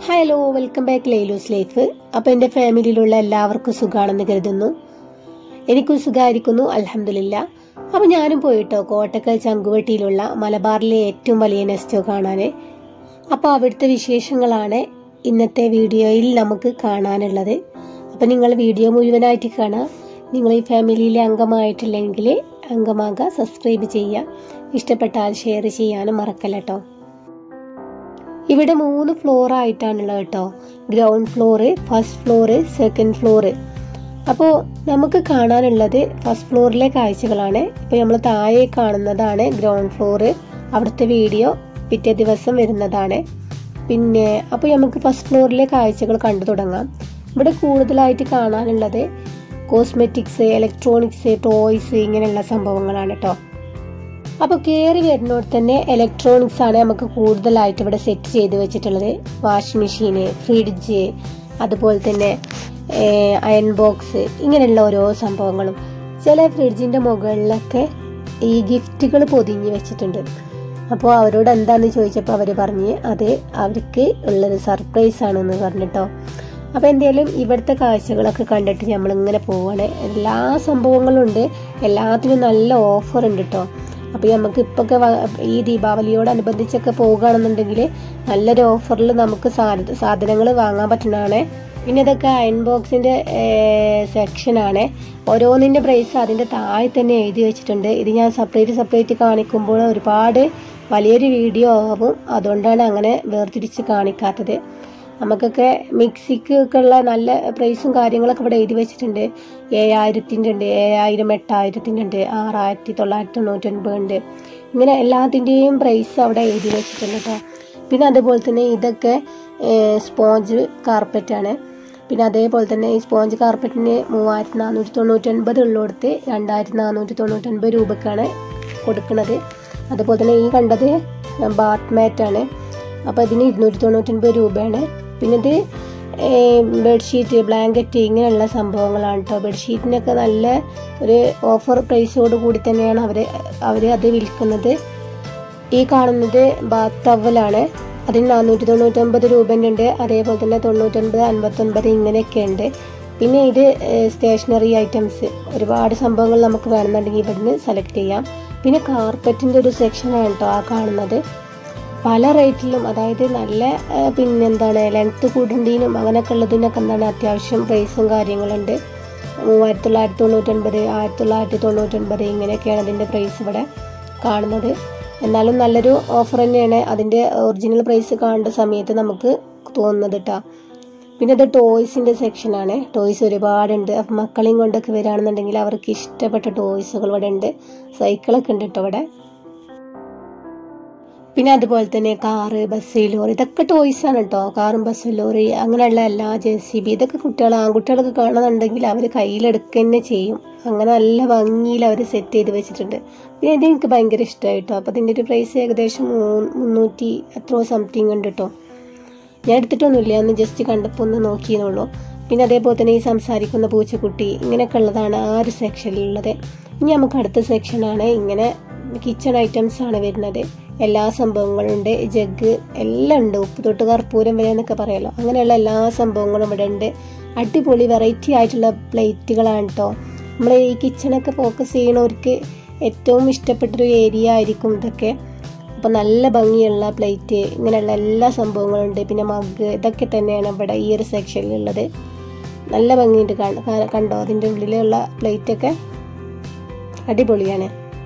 hello welcome back Lailu's life അപ്പോൾ എൻ്റെ ഫാമിലിയിലുള്ള എല്ലാവർക്കും സുഖമാണെന്ന് കരുതുന്നു എനിക്കും സുഖമായിരിക്കുന്നു അലഹമില്ല അപ്പോൾ ഞാനും പോയിട്ടോ കോട്ടക്കൽ ചങ്കുവെട്ടിയിലുള്ള മലബാറിലെ ഏറ്റവും വലിയ നെസ്റ്റോ കാണാൻ അപ്പോൾ അവിടുത്തെ വിശേഷങ്ങളാണ് ഇന്നത്തെ വീഡിയോയിൽ നമുക്ക് കാണാനുള്ളത് അപ്പോൾ നിങ്ങൾ വീഡിയോ മുഴുവനായിട്ട് കാണുക നിങ്ങൾ ഈ ഫാമിലിയിലെ അംഗമായിട്ടില്ലെങ്കിൽ അംഗമാകുക സബ്സ്ക്രൈബ് ചെയ്യുക ഇഷ്ടപ്പെട്ടാൽ ഷെയർ ചെയ്യാനും മറക്കല്ല കേട്ടോ ഇവിടെ മൂന്ന് ഫ്ലോർ ആയിട്ടാണുള്ളത് കേട്ടോ ground floor first floor second floor അപ്പോൾ നമുക്ക് കാണാനുള്ളത് ഫസ്റ്റ് ഫ്ലോറിലെ കാഴ്ചകളാണ് ഇപ്പോൾ നമ്മൾ താഴെ കാണുന്നതാണ് ഗ്രൗണ്ട് ഫ്ലോറ് അവിടുത്തെ വീഡിയോ പിറ്റേ ദിവസം വരുന്നതാണ് പിന്നെ അപ്പോൾ നമുക്ക് ഫസ്റ്റ് ഫ്ലോറിലെ കാഴ്ചകൾ കണ്ടു തുടങ്ങാം ഇവിടെ കൂടുതലായിട്ട് കാണാനുള്ളത് കോസ്മെറ്റിക്സ് ഇലക്ട്രോണിക്സ് ടോയ്സ് ഇങ്ങനെയുള്ള സംഭവങ്ങളാണ് കേട്ടോ അപ്പോൾ കയറി വരുന്നോട് തന്നെ ഇലക്ട്രോണിക്സ് ആണ് നമുക്ക് കൂടുതലായിട്ട് ഇവിടെ സെറ്റ് ചെയ്ത് വെച്ചിട്ടുള്ളത് വാഷിംഗ് മെഷീന് ഫ്രിഡ്ജ് അതുപോലെ തന്നെ അയൺ ബോക്സ് ഇങ്ങനെയുള്ള ഓരോ സംഭവങ്ങളും ചില ഫ്രിഡ്ജിന്റെ മുകളിലൊക്കെ ഈ ഗിഫ്റ്റുകൾ പൊതിഞ്ഞ് വെച്ചിട്ടുണ്ട് അപ്പോൾ അവരോട് എന്താന്ന് ചോദിച്ചപ്പോൾ അവർ പറഞ്ഞ് അത് അവർക്ക് ഉള്ളത് സർപ്രൈസ് ആണെന്ന് പറഞ്ഞിട്ടോ അപ്പോൾ എന്തായാലും ഇവിടുത്തെ കാഴ്ചകളൊക്കെ കണ്ടിട്ട് നമ്മളിങ്ങനെ പോവാണ് എല്ലാ സംഭവങ്ങളും ഉണ്ട് എല്ലാത്തിനും നല്ല ഓഫർ ഉണ്ട് കേട്ടോ അപ്പോൾ നമുക്ക് ഇപ്പൊക്കെ ഈ ദീപാവലിയോടനുബന്ധിച്ചൊക്കെ പോകുകയാണെന്നുണ്ടെങ്കിൽ നല്ലൊരു ഓഫറിൽ നമുക്ക് സാധനങ്ങൾ വാങ്ങാൻ പറ്റുന്നതാണ് പിന്നെ ഇതൊക്കെ അയൺ ബോക്സിന്റെ സെക്ഷനാണ് ഓരോന്നിന്റെ പ്രൈസ് അതിന്റെ താഴെ തന്നെ എഴുതി വെച്ചിട്ടുണ്ട് ഇത് ഞാൻ സെപ്പറേറ്റ് സെപ്പറേറ്റ് കാണിക്കുമ്പോൾ ഒരുപാട് വലിയൊരു വീഡിയോ ആവും അതുകൊണ്ടാണ് അങ്ങനെ വേർതിരിച്ച് കാണിക്കാത്തത് നമുക്കൊക്കെ മിക്സിക്ക് ഒക്കെ ഉള്ള നല്ല പ്രൈസും കാര്യങ്ങളൊക്കെ ഇവിടെ എഴുതി വെച്ചിട്ടുണ്ട് ഏഴായിരത്തിൻ്റെ ഉണ്ട് ഏഴായിരം എട്ടായിരത്തിൻ്റെ ഉണ്ട് ആറായിരത്തി തൊള്ളായിരത്തി തൊണ്ണൂറ്റൊൻപത് ഉണ്ട് ഇങ്ങനെ എല്ലാത്തിൻ്റെയും പ്രൈസ് അവിടെ എഴുതി വെച്ചിട്ടുണ്ട് കേട്ടോ പിന്നെ അതുപോലെ തന്നെ ഇതൊക്കെ സ്പോഞ്ച് കാർപ്പറ്റാണ് പിന്നെ അതേപോലെ തന്നെ ഈ സ്പോഞ്ച് കാർപ്പറ്റിന് മൂവായിരത്തി നാനൂറ്റി തൊണ്ണൂറ്റൊൻപത് ഉള്ളിടത്ത് രണ്ടായിരത്തി നാനൂറ്റി തൊണ്ണൂറ്റൊൻപത് രൂപക്കാണ് കൊടുക്കുന്നത് അതുപോലെ തന്നെ ഈ കണ്ടത് ബാത്ത് മാറ്റാണ് അപ്പോൾ ഇതിന് ഇരുന്നൂറ്റി തൊണ്ണൂറ്റൊൻപത് രൂപയാണ് പിന്നെ ഇത് ബെഡ്ഷീറ്റ് ബ്ലാങ്കറ്റ് ഇങ്ങനെയുള്ള സംഭവങ്ങളാണ് കേട്ടോ ബെഡ്ഷീറ്റിനൊക്കെ നല്ല ഒരു ഓഫർ പ്രൈസോട് കൂടി തന്നെയാണ് അവർ അവർ അത് വിൽക്കുന്നത് ഈ കാണുന്നത് ബാത്ത് ടവലാണ് അതിന് നാനൂറ്റി തൊണ്ണൂറ്റൊമ്പത് രൂപൻ്റെ ഉണ്ട് അതേപോലെ തന്നെ തൊണ്ണൂറ്റൊൻപത് അൻപത്തൊൻപത് ഇങ്ങനെയൊക്കെ ഉണ്ട് പിന്നെ ഇത് സ്റ്റേഷനറി ഐറ്റംസ് ഒരുപാട് സംഭവങ്ങൾ നമുക്ക് വേണമെന്നുണ്ടെങ്കിൽ ഇവിടുന്ന് സെലക്ട് ചെയ്യാം പിന്നെ കാർപ്പറ്റിൻ്റെ ഒരു സെക്ഷനാണ് കേട്ടോ ആ കാണുന്നത് പല റേറ്റിലും അതായത് നല്ല പിന്നെന്താണ് ലെങ്ത്ത് കൂടേണ്ടതിനും അങ്ങനെയൊക്കെ ഉള്ളതിനൊക്കെ എന്താണ് അത്യാവശ്യം പ്രൈസും കാര്യങ്ങളുണ്ട് മൂവായിരത്തി തൊള്ളായിരത്തി തൊണ്ണൂറ്റൊൻപത് ആയിരത്തി തൊള്ളായിരത്തി തൊണ്ണൂറ്റൊൻപത് ഇങ്ങനെയൊക്കെയാണ് അതിൻ്റെ പ്രൈസ് ഇവിടെ കാണുന്നത് എന്നാലും നല്ലൊരു ഓഫർ തന്നെയാണ് അതിൻ്റെ ഒറിജിനൽ പ്രൈസ് കാണേണ്ട സമയത്ത് നമുക്ക് തോന്നുന്നത് കേട്ടോ പിന്നെ ഇത് ടോയ്സിൻ്റെ സെക്ഷനാണ് ടോയ്സ് ഒരുപാടുണ്ട് അപ്പം മക്കളെയും കൊണ്ടൊക്കെ വരികയാണെന്നുണ്ടെങ്കിൽ അവർക്ക് ഇഷ്ടപ്പെട്ട ടോയ്സുകൾ ഇവിടെ ഉണ്ട് സൈക്കിളൊക്കെ ഉണ്ട് കേട്ടോ ഇവിടെ പിന്നെ അതുപോലെ തന്നെ കാറ് ബസ് ലോറി ഇതൊക്കെ ടോയ്സ് ആണ് കേട്ടോ കാറും ബസ് ലോറി അങ്ങനെയുള്ള എല്ലാ ജെ സി ബി ഇതൊക്കെ കുട്ടികൾ ആൺകുട്ടികളൊക്കെ കാണുന്നുണ്ടെങ്കിൽ അവർ കയ്യിലെടുക്കുക തന്നെ ചെയ്യും അങ്ങനെ നല്ല ഭംഗിയിൽ അവർ സെറ്റ് ചെയ്ത് വെച്ചിട്ടുണ്ട് പിന്നെ ഇത് എനിക്ക് ഭയങ്കര ഇഷ്ടമായിട്ടോ അപ്പോൾ അതിൻ്റെ ഒരു പ്രൈസ് ഏകദേശം മുന്നൂറ്റി എത്രയോ സംതിങ് ഉണ്ട് കേട്ടോ ഞാൻ എടുത്തിട്ടൊന്നുമില്ല ഒന്ന് ജസ്റ്റ് കണ്ടപ്പോൾ ഒന്ന് നോക്കിയെന്നുള്ളൂ പിന്നെ അതേപോലെ തന്നെ ഈ സംസാരിക്കുന്ന പൂച്ചക്കുട്ടി ഇങ്ങനെയൊക്കെ ഉള്ളതാണ് ആ ഒരു സെക്ഷനിലുള്ളത് ഇനി നമുക്ക് അടുത്ത സെക്ഷനാണ് ഇങ്ങനെ കിച്ചൺ ഐറ്റംസ് ആണ് വരുന്നത് എല്ലാ സംഭവങ്ങളും ഉണ്ട് ജഗ് എല്ലാം ഉണ്ട് ഉപ്പ് തൊട്ട് കർപ്പൂരം വരെ എന്നൊക്കെ പറയാലോ അങ്ങനെയുള്ള എല്ലാ സംഭവങ്ങളും ഇവിടെ ഉണ്ട് അടിപൊളി വെറൈറ്റി ആയിട്ടുള്ള പ്ലേറ്റുകളാണ് കേട്ടോ നമ്മൾ ഈ കിച്ചണൊക്കെ ഫോക്കസ് ചെയ്യണവർക്ക് ഏറ്റവും ഇഷ്ടപ്പെട്ടൊരു ഏരിയ ആയിരിക്കും ഇതൊക്കെ അപ്പോൾ നല്ല ഭംഗിയുള്ള പ്ലേറ്റ് ഇങ്ങനെയുള്ള എല്ലാ സംഭവങ്ങളും ഉണ്ട് പിന്നെ മഗ് ഇതൊക്കെ തന്നെയാണ് ഇവിടെ ഈ ഒരു സെക്ഷനിലുള്ളത് നല്ല ഭംഗിയുണ്ട് കണ്ടോ അതിൻ്റെ ഉള്ളിലുള്ള പ്ലേറ്റൊക്കെ അടിപൊളിയാണ്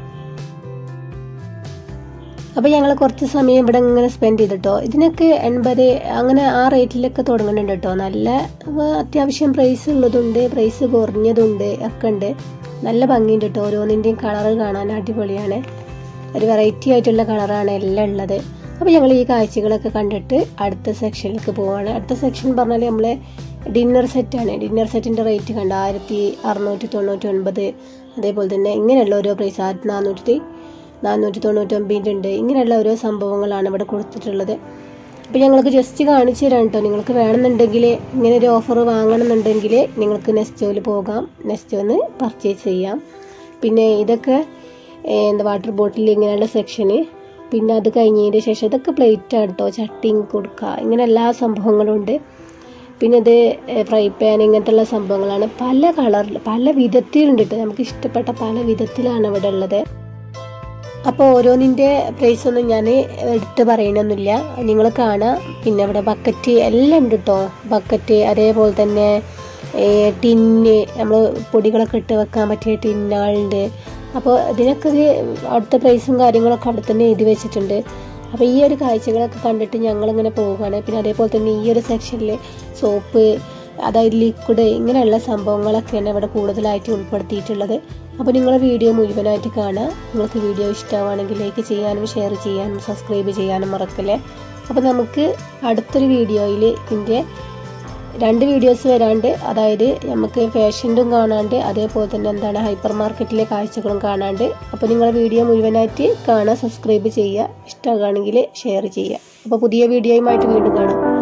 അപ്പോൾ ഞങ്ങൾ കുറച്ച് സമയം ഇവിടെ ഇങ്ങനെ സ്പെൻഡ് ചെയ്തിട്ടോ ഇതിനൊക്കെ എൺപത് അങ്ങനെ ആ റേറ്റിലൊക്കെ തുടങ്ങുന്നുണ്ട് കേട്ടോ നല്ല അത്യാവശ്യം പ്രൈസ് ഉള്ളതുണ്ട് പ്രൈസ് കുറഞ്ഞതുണ്ട് ഒക്കെ ഉണ്ട് നല്ല ഭംഗിയുണ്ട് കേട്ടോ ഓരോന്നിൻ്റെയും കളറ് കാണാൻ അടിപൊളിയാണ് ഒരു വെറൈറ്റി ആയിട്ടുള്ള കളറാണ് എല്ലാം ഉള്ളത് അപ്പോൾ ഞങ്ങൾ ഈ കാഴ്ചകളൊക്കെ കണ്ടിട്ട് അടുത്ത സെക്ഷനിലേക്ക് പോവാണ് അടുത്ത സെക്ഷൻ പറഞ്ഞാൽ നമ്മൾ ഡിന്നർ സെറ്റാണ് ഡിന്നർ സെറ്റിൻ്റെ റേറ്റ് കണ്ട ആയിരത്തി അറുന്നൂറ്റി തൊണ്ണൂറ്റി ഒൻപത് അതേപോലെ തന്നെ ഇങ്ങനെയുള്ള ഓരോ പ്രൈസ് ആയിരത്തി നാനൂറ്റി നാനൂറ്റി തൊണ്ണൂറ്റൊമ്പതിൻ്റെ ഉണ്ട് ഇങ്ങനെയുള്ള ഓരോ സംഭവങ്ങളാണ് ഇവിടെ കൊടുത്തിട്ടുള്ളത് അപ്പോൾ ഞങ്ങൾക്ക് ജസ്റ്റ് കാണിച്ചു തരാം കേട്ടോ നിങ്ങൾക്ക് വേണമെന്നുണ്ടെങ്കിൽ ഇങ്ങനെ ഒരു ഓഫർ വാങ്ങണമെന്നുണ്ടെങ്കിൽ നിങ്ങൾക്ക് നെസ്റ്റോയിൽ പോകാം നെസ്റ്റോന്ന് പർച്ചേസ് ചെയ്യാം പിന്നെ ഇതൊക്കെ എന്താ വാട്ടർ ബോട്ടിൽ ഇങ്ങനെയുള്ള സെക്ഷന് പിന്നെ അത് കഴിഞ്ഞതിന് ശേഷം ഇതൊക്കെ പ്ലേറ്റ് ആണ് കേട്ടോ ചട്ടിയും കൊടുക്കുക ഇങ്ങനെ എല്ലാ സംഭവങ്ങളും ഉണ്ട് പിന്നെ ഇത് ഫ്രൈ പാൻ ഇങ്ങനത്തെ സംഭവങ്ങളാണ് പല കളറിൽ പല വിധത്തിലുണ്ട് കേട്ടോ നമുക്ക് ഇഷ്ടപ്പെട്ട പല വിധത്തിലാണ് ഇവിടെ ഉള്ളത് അപ്പോൾ ഓരോന്നിൻ്റെ പ്രൈസ് ഒന്നും ഞാൻ എടുത്ത് പറയണമെന്നില്ല നിങ്ങൾ കാണാം പിന്നെ ഇവിടെ ബക്കറ്റ് എല്ലാം ഉണ്ട് കേട്ടോ ബക്കറ്റ് അതേപോലെ തന്നെ ടിന്ന് നമ്മൾ പൊടികളൊക്കെ ഇട്ട് വെക്കാൻ പറ്റിയ ടിന്നുകളുണ്ട് അപ്പോൾ ഇതിനൊക്കെ ഒരു അവിടുത്തെ പ്രൈസും കാര്യങ്ങളൊക്കെ അവിടെ തന്നെ എഴുതി വെച്ചിട്ടുണ്ട് അപ്പോൾ ഈ ഒരു കാഴ്ചകളൊക്കെ കണ്ടിട്ട് ഞങ്ങളിങ്ങനെ പോവുകയാണ് പിന്നെ അതേപോലെ തന്നെ ഈ ഒരു സെക്ഷനിൽ സോപ്പ് അതായത് ലിക്വിഡ് ഇങ്ങനെയുള്ള സംഭവങ്ങളൊക്കെയാണ് ഇവിടെ കൂടുതലായിട്ട് ഉൾപ്പെടുത്തിയിട്ടുള്ളത് അപ്പോൾ നിങ്ങൾ വീഡിയോ മുഴുവനായിട്ട് കാണുക നിങ്ങൾക്ക് വീഡിയോ ഇഷ്ടമാണെങ്കിൽ ലൈക്ക് ചെയ്യാനും ഷെയർ ചെയ്യാനും സബ്സ്ക്രൈബ് ചെയ്യാനും മറക്കല്ലേ അപ്പോൾ നമുക്ക് അടുത്തൊരു വീഡിയോയിൽ ഇതിൻ്റെ രണ്ട് വീഡിയോസ് വരാണ്ട് അതായത് നമുക്ക് ഫാഷനും കാണാണ്ട് അതേപോലെ തന്നെ എന്താണ് ഹൈപ്പർ മാർക്കറ്റിലെ കാഴ്ചകളും കാണാണ്ട് അപ്പോൾ നിങ്ങൾ വീഡിയോ മുഴുവനായിട്ട് കാണാൻ സബ്സ്ക്രൈബ് ചെയ്യുക ഇഷ്ടമാണെങ്കിൽ ഷെയർ ചെയ്യുക അപ്പോൾ പുതിയ വീഡിയോയുമായിട്ട് വീണ്ടും കാണാം